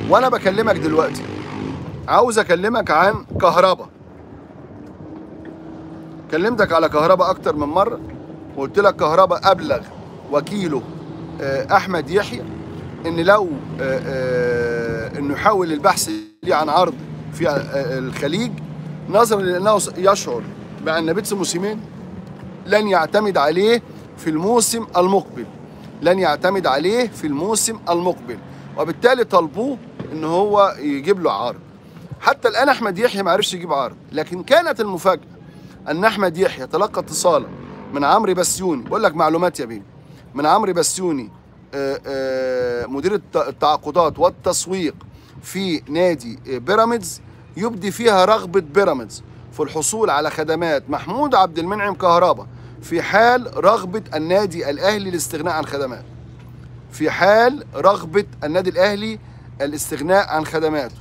وانا بكلمك دلوقتي عاوز اكلمك عن كهربا كلمتك على كهربا اكتر من مره وقلت لك كهربا ابلغ وكيله آه، احمد يحيى ان لو آه، آه، انه يحاول البحث ليه عن عرض في آه، الخليج نظرا لانه يشعر بان بيتس موسيمين لن يعتمد عليه في الموسم المقبل لن يعتمد عليه في الموسم المقبل وبالتالي طلبوه ان هو يجيب له عرض حتى الان احمد يحيى ما عرفش يجيب عرض لكن كانت المفاجاه ان احمد يحيى تلقى اتصالا من عمرو بسيوني بقول لك معلومات يا بيه من عمرو بسيوني آه، آه، مدير الت- التعاقدات والتسويق في نادي آه، بيراميدز يبدي فيها رغبه بيراميدز في الحصول على خدمات محمود عبد المنعم كهربا في حال رغبه النادي الاهلي الاستغناء عن خدماته في حال رغبه النادي الاهلي الاستغناء عن خدماته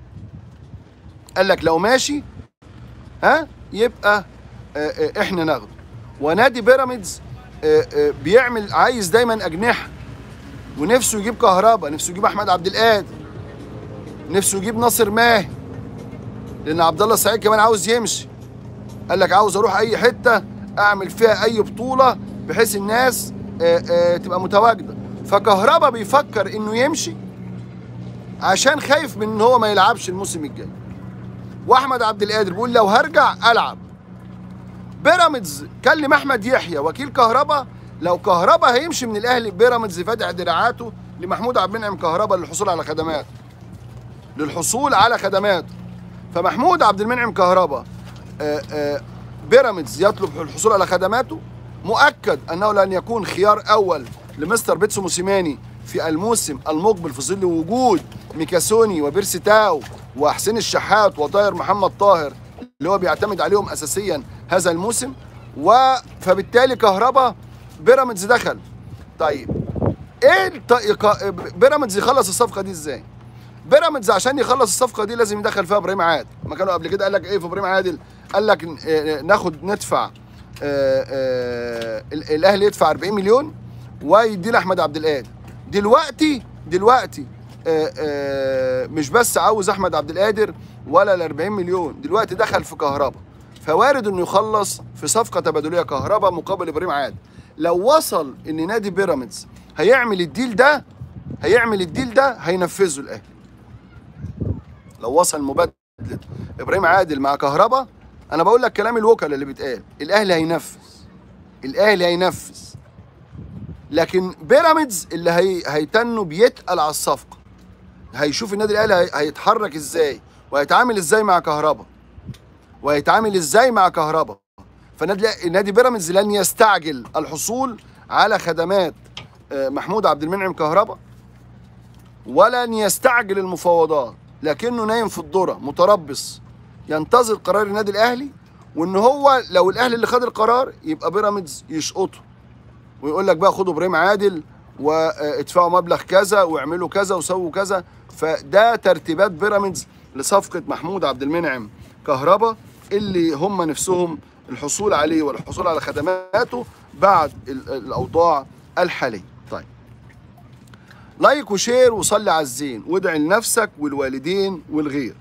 قال لك لو ماشي ها يبقى آه، آه، احنا ناخده ونادي بيراميدز آه، آه، بيعمل عايز دايما اجنحه ونفسه يجيب كهربا نفسه يجيب احمد عبد القادر نفسه يجيب ناصر ماهي لان عبد الله السعيد كمان عاوز يمشي قال لك عاوز اروح اي حته اعمل فيها اي بطوله بحيث الناس آه، آه، تبقى متواجده فكهربا بيفكر انه يمشي عشان خايف من ان هو ما يلعبش الموسم الجاي واحمد عبد القادر بيقول لو هرجع العب بيراميدز كلم احمد يحيى وكيل كهربا لو كهربا هيمشي من الاهلي بيراميدز فاتح دراعاته لمحمود عبد المنعم كهربا للحصول على خدمات للحصول على خدمات فمحمود عبد المنعم كهربا آه، آه، بيراميدز يطلب الحصول على خدماته مؤكد انه لن يكون خيار اول لمستر بيتسو موسيماني في الموسم المقبل في ظل وجود ميكاسوني وبيرسي تاو وحسين الشحات وطاهر محمد طاهر اللي هو بيعتمد عليهم اساسيا هذا الموسم و فبالتالي كهربا بيراميدز دخل طيب ايه الط- ك- بيراميدز يخلص الصفقه دي ازاي؟ بيراميدز عشان يخلص الصفقه دي لازم يدخل فيها ابراهيم عادل ما كانوا قبل كده قال لك ايه في ابراهيم عادل قال لك ن- آه، ناخد ندفع آه، آه، ال- الاهلي يدفع 40 مليون ويدينا احمد عبد القادر دلوقتي دلوقتي آه، آه، مش بس عاوز احمد عبد القادر ولا ال 40 مليون دلوقتي دخل في كهربا فوارد انه يخلص في صفقه تبادليه كهربا مقابل ابراهيم عادل لو وصل ان نادي بيراميدز هيعمل الديل ده هيعمل الديل ده هينفذه الاهلي لو وصل مبادله ابراهيم عادل مع كهربا انا بقول لك كلام الوكلاء اللي بيتقال الاهلي هينفذ الاهلي هينفذ لكن بيراميدز اللي هي هيتنوا بيتقل على الصفقه هيشوف النادي الاهلي هي- هيتحرك ازاي وهيتعامل ازاي مع كهربا وهيتعامل ازاي مع كهربا فنادي نادي بيراميدز لن يستعجل الحصول على خدمات آه، محمود عبد المنعم كهربا ولن يستعجل المفاوضات لكنه نايم في الذره متربص ينتظر قرار النادي الاهلي وان هو لو الاهلي اللي خد القرار يبقى بيراميدز يشقطه ويقول لك بقى خدوا ابراهيم عادل وادفعوا مبلغ كذا واعملوا كذا وسووا كذا فده ترتيبات بيراميدز لصفقه محمود عبد المنعم كهربا اللي هم نفسهم الحصول عليه والحصول على خدماته بعد ال- الاوضاع الحاليه طيب لايك وشير وصلي على الزين وادعي لنفسك والوالدين والغير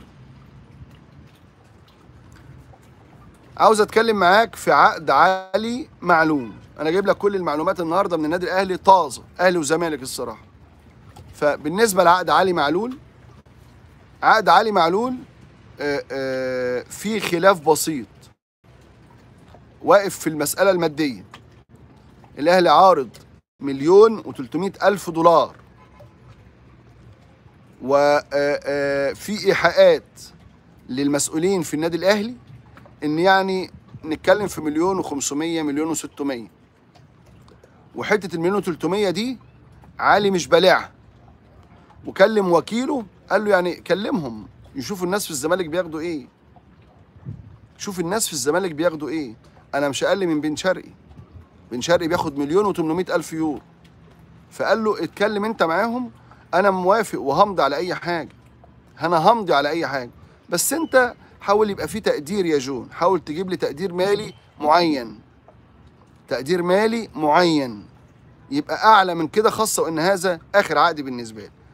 عاوز اتكلم معاك في عقد علي معلوم انا جايب لك كل المعلومات النهارده من النادي الاهلي طازه اهلي وزمالك الصراحه فبالنسبه لعقد علي معلول عقد علي معلول آه، آه، في خلاف بسيط واقف في المساله الماديه الاهلي عارض مليون و300 الف دولار وفي ايحاءات للمسؤولين في النادي الاهلي ان يعني نتكلم في مليون و500 مليون و600 وحته المليون و300 دي علي مش بالعها وكلم وكيله قال له يعني كلمهم يشوفوا الناس في الزمالك بياخدوا ايه شوف الناس في الزمالك بياخدوا ايه انا مش اقل من بن شرقي بن شرقي بياخد مليون و800 الف يورو فقال له اتكلم انت معاهم انا موافق وهمضي على اي حاجه انا همضي على اي حاجه بس انت حاول يبقى في تقدير يا جون حاول تجيب لي تقدير مالي معين تقدير مالي معين يبقى اعلى من كده خاصه وان هذا اخر عقد بالنسبه لي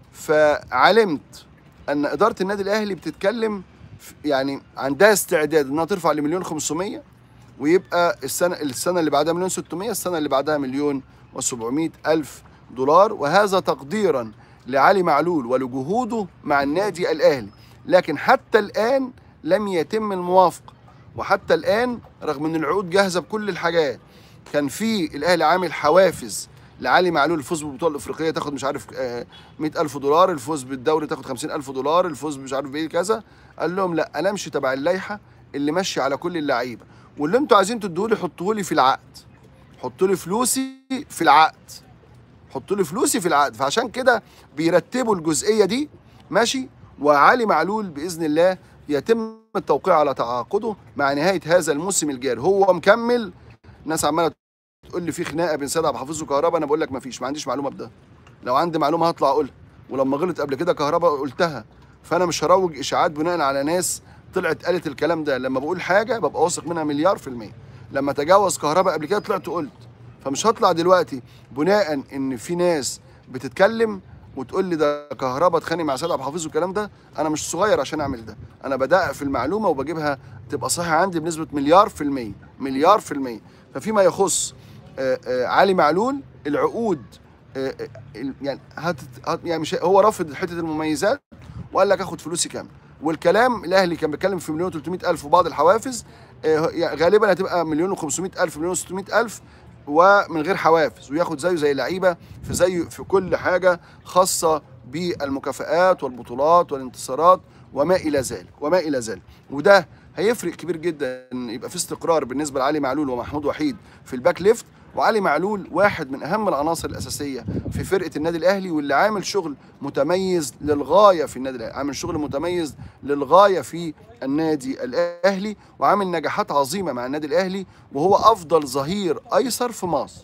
فعلمت ان اداره النادي الاهلي بتتكلم في- يعني عندها استعداد انها ترفع لمليون 500 ويبقى السنه السنه اللي بعدها مليون 600 السنه اللي بعدها مليون و700 الف دولار وهذا تقديرا لعلي معلول ولجهوده مع النادي الاهلي لكن حتى الان لم يتم الموافقه وحتى الان رغم ان العقود جاهزه بكل الحاجات كان في الاهلي عامل حوافز لعلي معلول الفوز بالبطوله الافريقيه تاخد مش عارف آه، 100000 دولار الفوز بالدوري تاخد 50000 دولار الفوز مش عارف بايه كذا قال لهم لا انا امشي تبع اللائحه اللي ماشيه على كل اللعيبه واللي انتوا عايزين تدوه لي حطوه لي في العقد حطوا لي فلوسي في العقد حطوا لي فلوسي في العقد فعشان كده بيرتبوا الجزئيه دي ماشي وعلي معلول باذن الله يتم التوقيع على تعاقده مع نهايه هذا الموسم الجاري هو مكمل ناس عماله تقول لي في خناقه بين سيد عبد الحفيظ وكهربا انا بقول لك ما فيش ما عنديش معلومه بده لو عندي معلومه هطلع اقولها ولما غلط قبل كده كهربا قلتها فانا مش هروج اشاعات بناء على ناس طلعت قالت الكلام ده لما بقول حاجه ببقى واثق منها مليار في الميه لما تجاوز كهربا قبل كده طلعت قلت فمش هطلع دلوقتي بناء ان في ناس بتتكلم وتقول لي ده كهربا اتخانق مع سيد عبد الحفيظ والكلام ده انا مش صغير عشان اعمل ده انا بدقق في المعلومه وبجيبها تبقى صحيحه عندي بنسبه مليار في الميه مليار في الميه فيما يخص آه، آه، علي معلول العقود آه، آه، ال- يعني هت هت- يعني مش هو رافض حته المميزات وقال لك اخد فلوسي كامله والكلام الاهلي كان بيتكلم في مليون 300 الف وبعض الحوافز آه، يعني غالبا هتبقى مليون و500 الف مليون و600 الف ومن غير حوافز وياخد زيه زي اللعيبه في زي في كل حاجه خاصه بالمكافآت والبطولات والانتصارات وما الى ذلك وما الى ذلك وده هيفرق كبير جدا إن يبقى في استقرار بالنسبه لعلي معلول ومحمود وحيد في الباك ليفت وعلي معلول واحد من اهم العناصر الاساسيه في فرقه النادي الاهلي واللي عامل شغل متميز للغايه في النادي الاهلي عامل شغل متميز للغايه في النادي الاهلي وعامل نجاحات عظيمه مع النادي الاهلي وهو افضل ظهير ايسر في مصر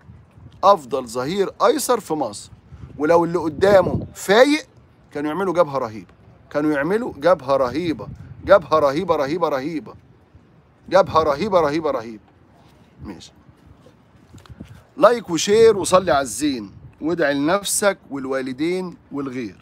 افضل ظهير ايسر في مصر ولو اللي قدامه فايق كانوا يعملوا جبهه رهيبه كانوا يعملوا جبهه رهيبه جبهه رهيبه رهيبه رهيبه جبهه رهيبه رهيبه رهيبه ماشي لايك وشير وصلي على الزين وادعي لنفسك والوالدين والغير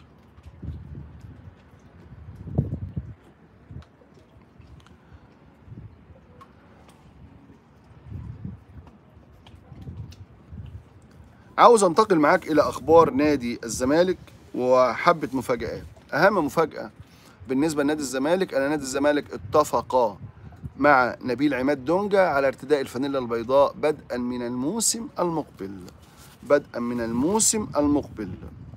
عاوز انتقل معاك الى اخبار نادي الزمالك وحبه مفاجات اهم مفاجاه بالنسبه لنادي الزمالك ان نادي الزمالك اتفق مع نبيل عماد دونجا على ارتداء الفانيلا البيضاء بدءا من الموسم المقبل بدءا من الموسم المقبل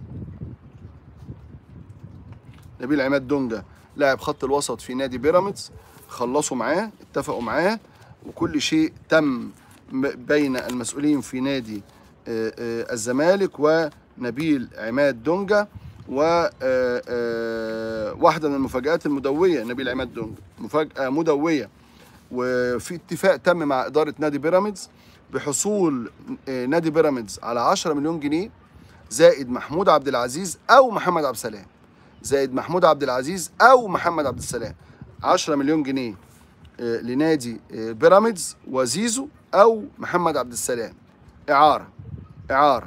نبيل عماد دونجا لاعب خط الوسط في نادي بيراميدز خلصوا معاه اتفقوا معاه وكل شيء تم م- بين المسؤولين في نادي آه، آه، الزمالك ونبيل عماد دونجا و آه، آه، واحده من المفاجآت المدويه نبيل عماد دونجا مفاجاه مدويه وفي اتفاق تم مع اداره نادي بيراميدز بحصول آه، نادي بيراميدز على 10 مليون جنيه زائد محمود عبد العزيز او محمد عبد السلام زائد محمود عبد العزيز او محمد عبد السلام 10 مليون جنيه آه، لنادي آه، بيراميدز وزيزو او محمد عبد السلام اعاره اعاره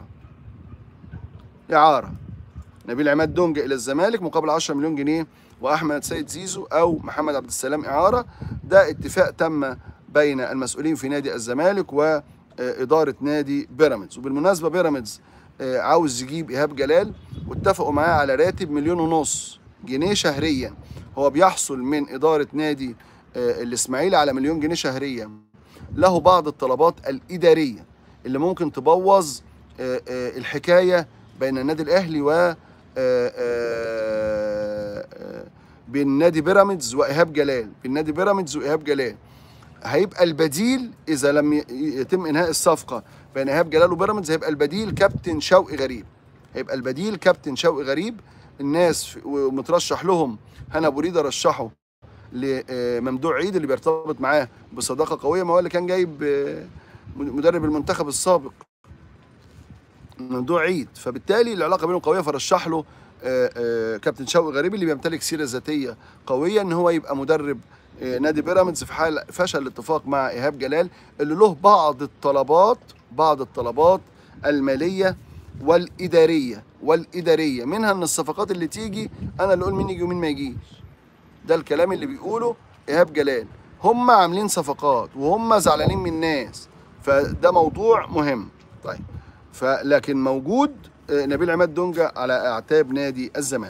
اعاره نبيل عماد دونج الى الزمالك مقابل 10 مليون جنيه واحمد سيد زيزو او محمد عبد السلام اعاره ده اتفاق تم بين المسؤولين في نادي الزمالك واداره نادي بيراميدز وبالمناسبه بيراميدز آه، عاوز يجيب ايهاب جلال واتفقوا معاه على راتب مليون ونص جنيه شهريا هو بيحصل من اداره نادي آه، الاسماعيلي على مليون جنيه شهريا له بعض الطلبات الاداريه اللي ممكن تبوظ آه، آه، الحكايه بين النادي الاهلي و آه، آه، آه، بين نادي بيراميدز وايهاب جلال بين نادي بيراميدز وايهاب جلال هيبقى البديل اذا لم ي- يتم انهاء الصفقه بين ايهاب جلال وبيراميدز هيبقى البديل كابتن شوقي غريب هيبقى البديل كابتن شوقي غريب الناس في- ومترشح لهم هنا ابو ريده رشحه لممدوح عيد اللي بيرتبط معاه بصداقه قويه ما هو اللي كان جايب آه، مدرب المنتخب السابق ممدوح عيد فبالتالي العلاقه بينهم قويه فرشح له آه، آه، كابتن شوقي غريب اللي بيمتلك سيره ذاتيه قويه ان هو يبقى مدرب آه، نادي بيراميدز في حال فشل الاتفاق مع ايهاب جلال اللي له بعض الطلبات بعض الطلبات الماليه والاداريه والاداريه منها ان الصفقات اللي تيجي انا اللي اقول مين يجي ومين ما يجيش ده الكلام اللي بيقوله ايهاب جلال هم عاملين صفقات وهم زعلانين من الناس فده موضوع مهم طيب فلكن موجود آه، نبيل عماد دونجا على اعتاب نادي الزمالك